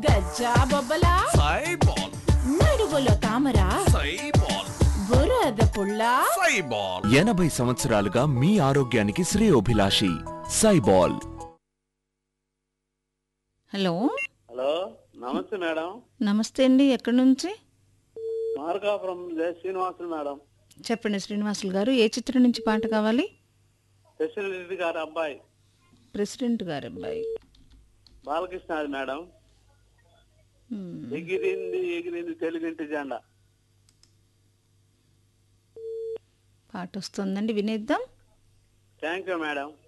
గజ్జా బొబ్బలా సైబాల్ నడుగులో తామరా సైబాల్ బురద పుల్ల సైబాల్ ఎనభై సంవత్సరాలుగా మీ ఆరోగ్యానికి శ్రేయోభిలాషి సైబాల్ హలో హలో నమస్తే మేడం నమస్తే అండి ఎక్కడి నుంచి మార్కాపురం జయ శ్రీనివాసులు మేడం చెప్పండి శ్రీనివాసులు గారు ఏ చిత్రం నుంచి పాట కావాలి రెడ్డి గారి అబ్బాయి ప్రెసిడెంట్ గారు అబ్బాయి బాలకృష్ణ అది మేడం ఎగిరింది ఎగిరింది తెలుగింటి జెండా పాట వస్తుందండి వినేద్దాం థ్యాంక్ యూ మేడం